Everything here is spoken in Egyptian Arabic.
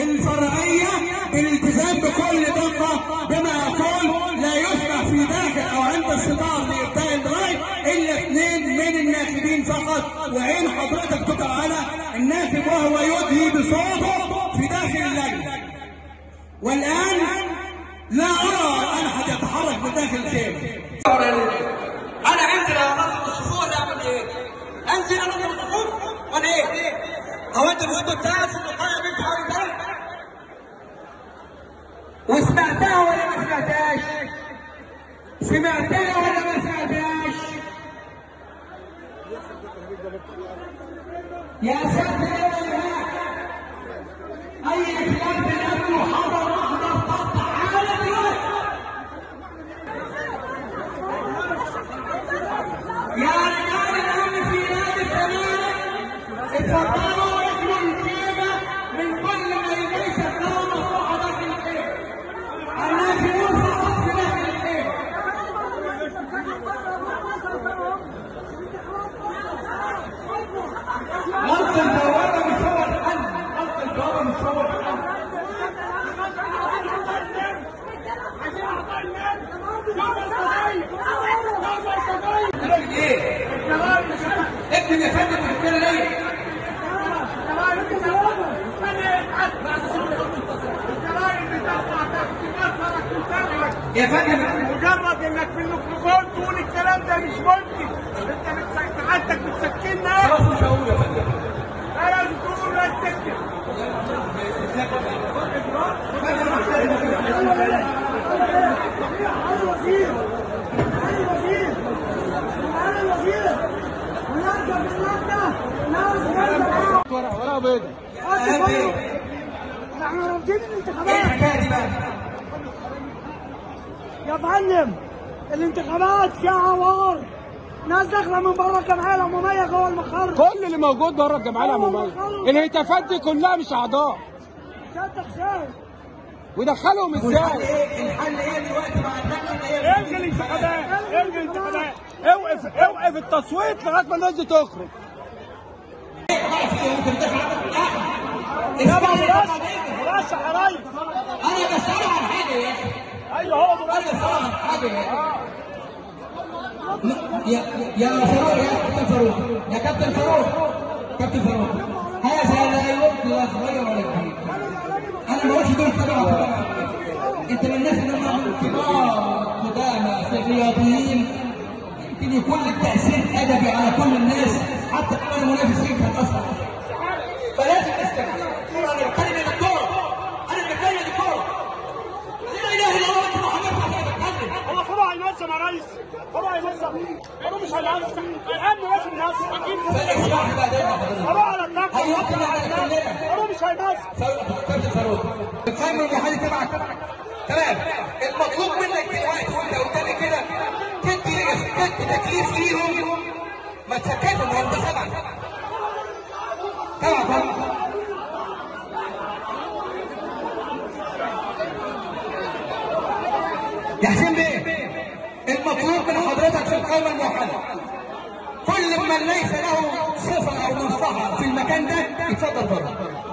الفرعية بالالتزام بكل دقة بما يقول لا يسمح في داخل أو عند الستار لإبداء الرأي إلا اثنين من الناخبين فقط وعين حضرتك تقع على الناخب وهو يدهي بصوته في داخل اللجنة والآن لا أرى أن أحد يتحرك من داخل الخيمة انا عندي لو انظم الصفوف ولا اعمل ايه؟ انزل انظم الصفوف ولا ايه؟ هو انت الوضع بتاعك في القريه بنت حوالي البلد؟ وسمعتها ولا ما سمعتهاش؟ سمعتها ولا ما سمعتهاش؟ يا ساتر يا الله اي كلام بالامن وحضر احضر قطع حاله دلوقتي يا رجال الامن في نادي الزمالك اتفضلوا واجملوا الخيمه من كل من ليس له مصلحه داخل الخيمه الناخبون فقط في داخل الخيمه غلط البوابه مش هو الحل غلط البوابه مش هو الحل ايه؟ اكتب يا فندم الرجاله ليه؟ يا فندم مجرد انك في الميكروفون تقول الكلام ده مش ممكن انت بتسك- سعادتك بتسكننا خلاص مش هقول يا فندم لا لازم تقول لا تكتب ورقه بيضاء احنا رافضين ايه الانتخابات الحكايه دي بقى؟ يا فندم الانتخابات فيها عوار ناس داخله من بره الجمعيه العموميه جوه المقر كل اللي موجود بره الجمعيه العموميه الهتافات دي كلها مش اعضاء سيادتك شايف ودخلهم ازاي ايه الحل ايه دلوقتي مع اللجنه ايه؟ الغي الانتخابات الغي الانتخابات اوقف اوقف التصويت لغايه ما الناس دي تخرج يا مرشح مرشح يا ريس انا بسال عن حاجه يا اخي ايوه هو انا مرشح بسال عن حاجه يا اخي يا يا فاروق يا كابتن فاروق يا كابتن فاروق كابتن فاروق هذا لا يمكن لا صغير ولا كبير انا ما قلتش دول كبار انت من الناس اللي هم كبار قدامى رياضيين يمكن يكون لك تاثير ادبي على كل الناس حتى كمان المنافسين في الاصل فلازم نستمع انا بتكلم عن الكوره انا بتكلم عن الكوره لا اله الا الله انت محمد رسول الله هو فروع هينظم يا ريس فروع هينظم فروع مش هينظم الامن لازم ينظم اكيد فروع على النقل هيوكل على الكلام فروع مش هينظم كابتن فاروق القائمه المحلي تبعك تمام المطلوب منك دلوقتي وانت قدامي كده تدي تدي تكليف ليهم ما تسكتهم هم ده سبعه تبعك يا حسين بيه المطلوب من حضرتك في القائمه الموحده كل من ليس له صفه او مصلحه في المكان ده يتفضل بره